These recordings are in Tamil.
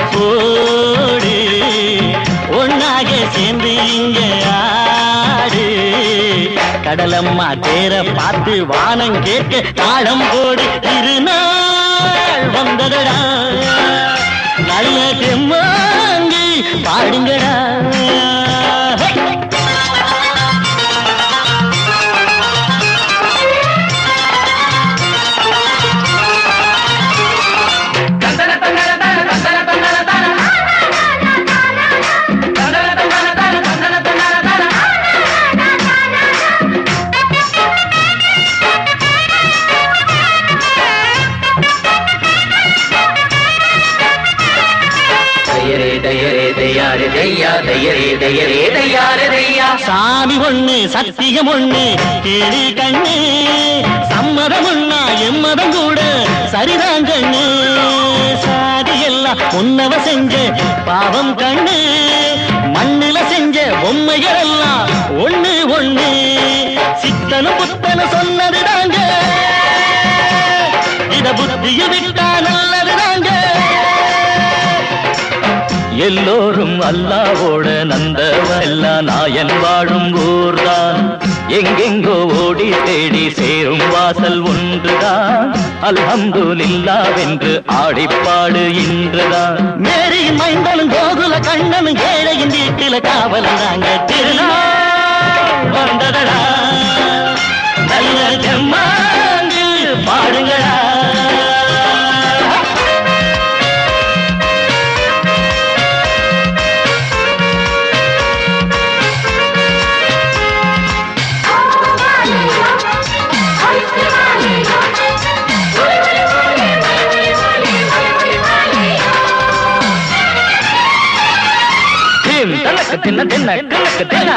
போடு ஒன்னாக சேர்ந்து இங்க ஆடு கடலம்மா தேர பார்த்து வானம் கேட்க தாளம் போடு திருநாள் வந்ததடா நல்ல தெம்மாங்கி பாடுங்கடா ஹே! தையரே தையரே தையாரே தையா தையரே தையரே தையாரே தையா சாமி ஒண்ணு சத்தியம் ஒண்ணு கேளு கண்ணு சம்மதம் ஒண்ணா எம்மதம் கூட சரிதான் கண்ணு சாதி எல்லாம் உன்னவ செஞ்ச பாவம் கண்ணு மண்ணுல செஞ்ச பொம்மைகள் எல்லாம் ஒண்ணு ஒண்ணு சித்தனும் புத்தனும் சொன்னது தாங்க இத புத்திய விட்டா நல்லது தாங்க எல்லோரும் அல்லாவோட நந்தவெல்லாம் நாயன் வாழும் ஊர்தான் எங்கெங்கோ ஓடி தேடி சேரும் வாசல் ஒன்றுதான் அல்ஹம்துலில்லாவென்று ஆடிப்பாடு இன்றுதான் மேரியின் மைந்தனும் கோகுல கண்ணனும் ஏழையின் வீட்டில காவலம் தாங்க திருநாள் வந்ததடா நல்ல செம்மாங்கு பாடுங்களா தின் தனக்கு தின்ன தின்ன கிழக்கு தின்ன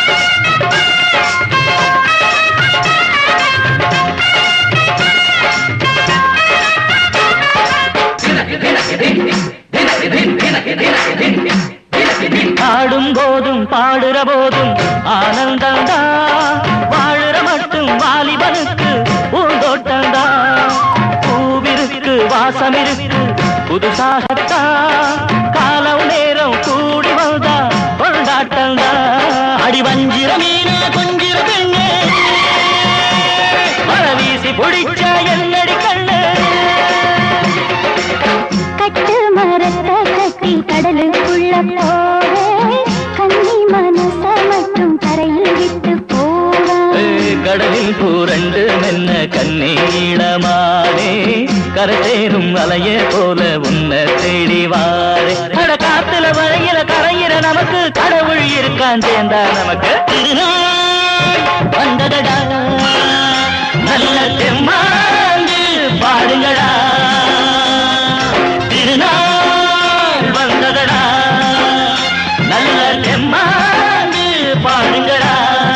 பாடும் போதும் பாடுற போதும் ஆனந்தந்தா வாழுற மட்டும் வாலிபனுக்கு பூந்தோட்டந்தா பூவிருக்கு வாசம் இருக்கு புதுசாகத்தான் காலம் நேரம் கூடி வந்தா கொண்டாட்டந்தா அடி வஞ்சிர மீன கொஞ்சிர பெண்ணே வர வீசி பிடிச்ச என்னடி கண்ணு கட்டு மரத்தை கட்டி கடலுக்குள்ள போக கன்னி மனச மட்டும் கரையில் விட்டு போக ஏய், கடலில் பூரண்டு மென்ன கண்ணீளமானே கரசேரும் அலைய போல உன்னை தேடி வாரே அட காத்துல வரையில கரையிற நமக்கு கடவுள் இருக்கான் சேர்ந்தா நமக்கு திருநாள் வந்ததடா நல்ல தெம்மாங்கு பாடுங்கடா திருநாள் வந்ததடா நல்ல தெம்மாங்கு பாடுங்கடா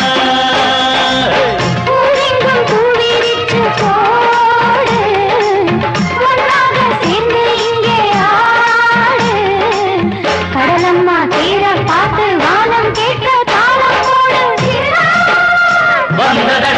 பூவெங்கும் பூவிரித்து போடு ஒன்றாக சேர்ந்து இங்கே ஆடு கடலம்மா தீர பார்த்து வானம் கேட்க தாளம் போடு வந்ததடா